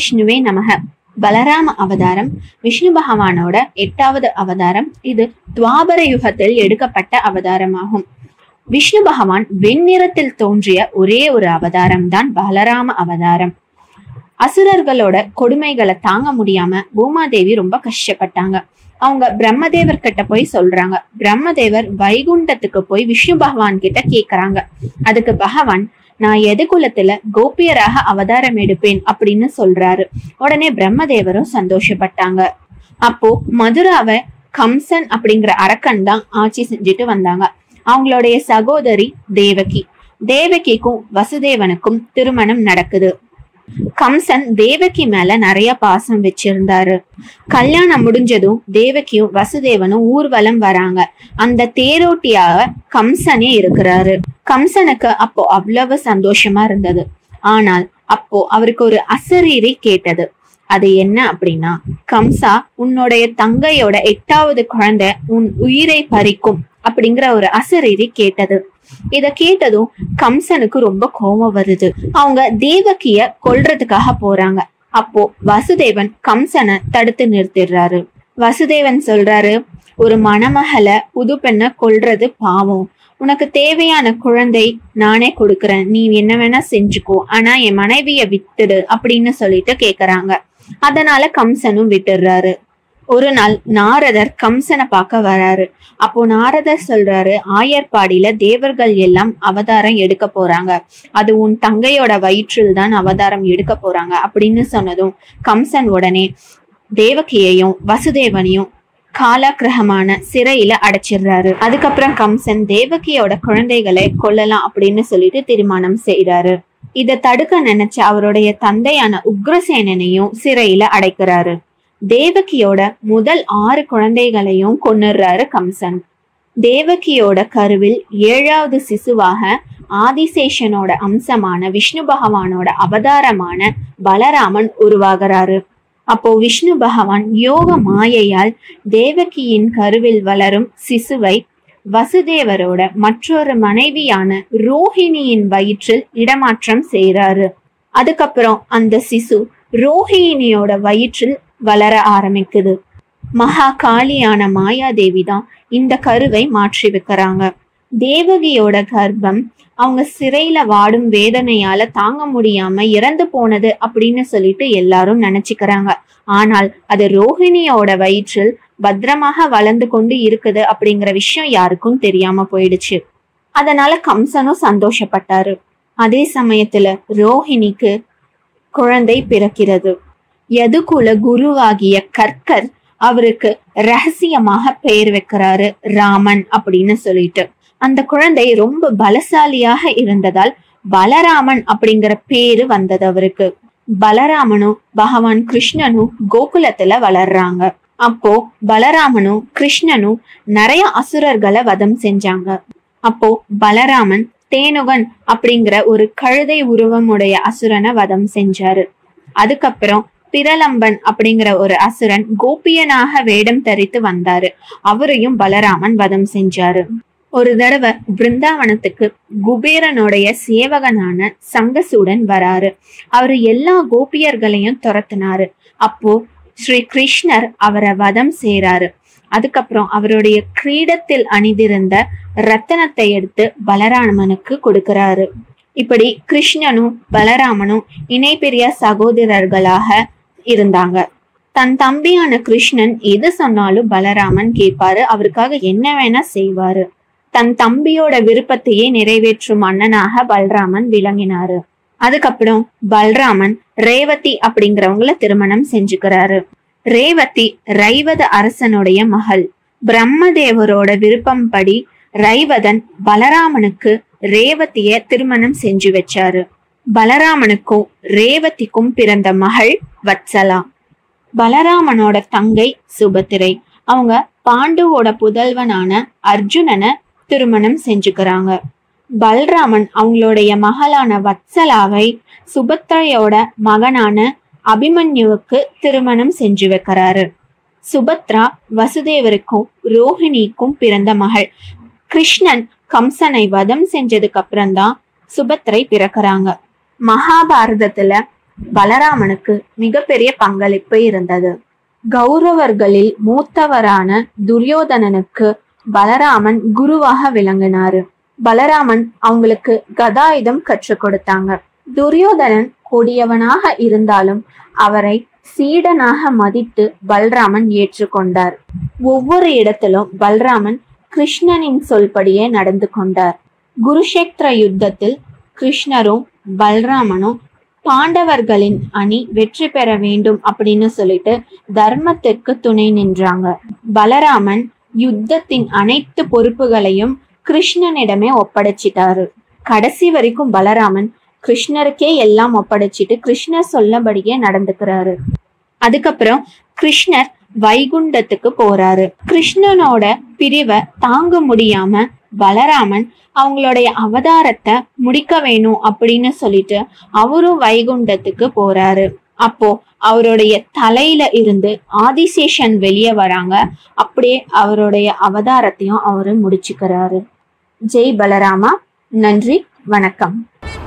விஷ்ணுவே நமக பலராம அவதாரம் விஷ்ணு பகவானோட எட்டாவது அவதாரம் இது துவாபர யுகத்தில் எடுக்கப்பட்ட அவதாரமாகும் விஷ்ணு பகவான் வெண்ணிறத்தில் தோன்றிய ஒரே ஒரு அவதாரம் தான் பலராம அவதாரம் அசுரர்களோட கொடுமைகளை தாங்க முடியாம பூமாதேவி ரொம்ப கஷ்டப்பட்டாங்க அவங்க பிரம்மதேவர் கிட்ட போய் சொல்றாங்க பிரம்மதேவர் வைகுண்டத்துக்கு போய் விஷ்ணு பகவான் கிட்ட கேக்குறாங்க அதுக்கு பகவான் நான் எது குலத்துல கோபியராக அவதாரம் எடுப்பேன் அப்படின்னு சொல்றாரு உடனே பிரம்மதேவரும் சந்தோஷப்பட்டாங்க அப்போ மதுராவை கம்சன் அப்படிங்கிற அரக்கன் தான் ஆட்சி செஞ்சுட்டு வந்தாங்க அவங்களுடைய சகோதரி தேவகி தேவகிக்கும் வசுதேவனுக்கும் திருமணம் நடக்குது கம்சன் தேவகி மேல நிறைய பாசம் வச்சிருந்தாரு கல்யாணம் முடிஞ்சதும் தேவகியும் வசுதேவனும் ஊர்வலம் வராங்க அந்த தேரோட்டியாக கம்சனே இருக்கிறாரு கம்சனுக்கு அப்போ அவ்வளவு சந்தோஷமா இருந்தது ஆனால் அப்போ அவருக்கு ஒரு அசரீரி கேட்டது அது என்ன அப்படின்னா கம்சா உன்னுடைய தங்கையோட எட்டாவது குழந்தை உன் உயிரை பறிக்கும் அப்படிங்கிற ஒரு அசரீரி கேட்டது இத கேட்டதும் கம்சனுக்கு ரொம்ப கோபம் வருது அவங்க தேவகிய கொல்றதுக்காக போறாங்க அப்போ வசுதேவன் கம்சனை தடுத்து நிறுத்திடுறாரு வசுதேவன் சொல்றாரு ஒரு மணமகளை புது பெண்ணை கொல்றது பாவம் உனக்கு தேவையான குழந்தை நானே கொடுக்கறேன் நீ என்ன வேணா செஞ்சுக்கோ ஆனா என் மனைவிய விட்டுடு அப்படின்னு சொல்லிட்டு கேக்குறாங்க அதனால கம்சனும் விட்டுடுறாரு ஒரு நாள் நாரதர் கம்சனை பார்க்க வராரு அப்போ நாரதர் சொல்றாரு ஆயர்பாடியில தேவர்கள் எல்லாம் அவதாரம் எடுக்க போறாங்க அது உன் தங்கையோட வயிற்றில் தான் அவதாரம் எடுக்க போறாங்க அப்படின்னு சொன்னதும் கம்சன் உடனே தேவகியையும் வசுதேவனையும் காலாக்கிரகமான சிறையில அடைச்சிடுறாரு அதுக்கப்புறம் கம்சன் தேவகியோட குழந்தைகளை கொல்லலாம் அப்படின்னு சொல்லிட்டு தீர்மானம் செய்யறாரு இத தடுக்க நினைச்ச அவருடைய தந்தையான உக்ரசேனனையும் சிறையில அடைக்கிறாரு தேவகியோட முதல் ஆறு குழந்தைகளையும் கொன்னுடுறாரு கம்சன் தேவகியோட கருவில் ஏழாவது சிசுவாக ஆதிசேஷனோட அம்சமான விஷ்ணு பகவானோட அவதாரமான பலராமன் உருவாகிறாரு அப்போ விஷ்ணு பகவான் யோக மாயையால் தேவகியின் கருவில் வளரும் சிசுவை வசுதேவரோட மற்றொரு மனைவியான ரோஹிணியின் வயிற்றில் இடமாற்றம் செய்றாரு அதுக்கப்புறம் அந்த சிசு ரோஹிணியோட வயிற்றில் வளர ஆரம்பிக்குது மகா காளியான மாயாதேவி தான் இந்த கருவை மாற்றி வைக்கிறாங்க தேவகியோட கர்ப்பம் அவங்க சிறையில வாடும் வேதனையால தாங்க முடியாம இறந்து போனது அப்படின்னு சொல்லிட்டு எல்லாரும் நினைச்சுக்கிறாங்க ஆனால் அது ரோஹிணியோட வயிற்றில் பத்திரமாக வளர்ந்து கொண்டு இருக்குது அப்படிங்கிற விஷயம் யாருக்கும் தெரியாம போயிடுச்சு அதனால கம்சனும் சந்தோஷப்பட்டாரு அதே சமயத்துல ரோஹிணிக்கு குழந்தை பிறக்கிறது யதுகுல குருவாகிய கற்கர் அவருக்கு ரகசியமாக பெயர் வைக்கிறாரு ராமன் அப்படின்னு சொல்லிட்டு அந்த குழந்தை ரொம்ப பலசாலியாக இருந்ததால் பலராமன் அப்படிங்கிற பேரு வந்தது அவருக்கு பலராமனும் பகவான் கிருஷ்ணனும் கோகுலத்துல வளர்றாங்க அப்போ பலராமனும் கிருஷ்ணனும் நிறைய அசுரர்களை வதம் செஞ்சாங்க அப்போ பலராமன் தேனுகன் அப்படிங்கிற ஒரு கழுதை உருவமுடைய அசுரனை வதம் செஞ்சாரு அதுக்கப்புறம் பிரலம்பன் அப்படிங்கிற ஒரு அசுரன் கோபியனாக வேடம் தரித்து வந்தாரு அவரையும் பலராமன் வதம் செஞ்சாரு ஒரு தடவை பிருந்தாவனத்துக்கு குபேரனுடைய சேவகனான சங்கசூடன் வராரு அவரு எல்லா கோபியர்களையும் துரத்தினாரு அப்போ ஸ்ரீ கிருஷ்ணர் அவரை வதம் செய்றாரு அதுக்கப்புறம் அவருடைய கிரீடத்தில் அணிந்திருந்த ரத்தனத்தை எடுத்து பலராமனுக்கு கொடுக்கிறாரு இப்படி கிருஷ்ணனும் பலராமனும் இணை பெரிய சகோதரர்களாக இருந்தாங்க தன் தம்பியான கிருஷ்ணன் எது சொன்னாலும் பலராமன் கேட்பாரு அவருக்காக என்ன வேணா செய்வாரு தன் தம்பியோட விருப்பத்தையே நிறைவேற்றும் அண்ணனாக பல்ராமன் விளங்கினாரு அதுக்கப்புறம் பல்ராமன் ரேவதி அப்படிங்கிறவங்கள திருமணம் செஞ்சுக்கிறாரு ரேவதி ரைவத அரசனுடைய மகள் பிரம்மதேவரோட விருப்பம் படி ரைவதன் பலராமனுக்கு ரேவதிய திருமணம் செஞ்சு வச்சாரு பலராமனுக்கும் ரேவதிக்கும் பிறந்த மகள் வத்சலா பலராமனோட தங்கை சுபத்திரை அவங்க பாண்டுவோட புதல்வனான அர்ஜுனனை திருமணம் செஞ்சுக்கிறாங்க பல்ராமன் அவங்களுடைய மகளான வத்சலாவை சுபத்திரையோட மகனான அபிமன்யுவுக்கு திருமணம் செஞ்சு வைக்கிறாரு சுபத்ரா வசுதேவருக்கும் ரோஹிணிக்கும் பிறந்த மகள் கிருஷ்ணன் கம்சனை வதம் செஞ்சதுக்கு அப்புறம்தான் சுபத்ரை பிறக்கறாங்க மகாபாரதத்துல பலராமனுக்கு மிகப்பெரிய பங்களிப்பு இருந்தது கௌரவர்களில் மூத்தவரான துரியோதனனுக்கு பலராமன் குருவாக விளங்கினாரு பலராமன் அவங்களுக்கு கதாயுதம் கற்றுக் கொடுத்தாங்க துரியோதனன் கொடியவனாக இருந்தாலும் அவரை சீடனாக மதித்து பல்ராமன் ஏற்றுக்கொண்டார் ஒவ்வொரு இடத்திலும் பல்ராமன் கிருஷ்ணனின் சொல்படியே நடந்து கொண்டார் குருஷேத்திர யுத்தத்தில் கிருஷ்ணரும் பல்ராமனும் பாண்டவர்களின் அணி வெற்றி பெற வேண்டும் அப்படின்னு சொல்லிட்டு தர்மத்திற்கு துணை நின்றாங்க பலராமன் யுத்தத்தின் அனைத்து பொறுப்புகளையும் கிருஷ்ணனிடமே ஒப்படைச்சிட்டாரு கடைசி வரைக்கும் பலராமன் கிருஷ்ணருக்கே எல்லாம் ஒப்படைச்சிட்டு கிருஷ்ணர் சொல்லபடியே நடந்துக்கிறாரு அதுக்கப்புறம் கிருஷ்ணர் வைகுண்டத்துக்கு போறாரு கிருஷ்ணனோட பிரிவை தாங்க முடியாம பலராமன் அவங்களுடைய அவதாரத்தை முடிக்க வேணும் அப்படின்னு சொல்லிட்டு அவரும் வைகுண்டத்துக்கு போறாரு அப்போ அவருடைய தலையில இருந்து ஆதிசேஷன் வெளியே வராங்க அப்படியே அவருடைய அவதாரத்தையும் அவரு முடிச்சுக்கிறாரு ஜெய் பலராமா நன்றி வணக்கம்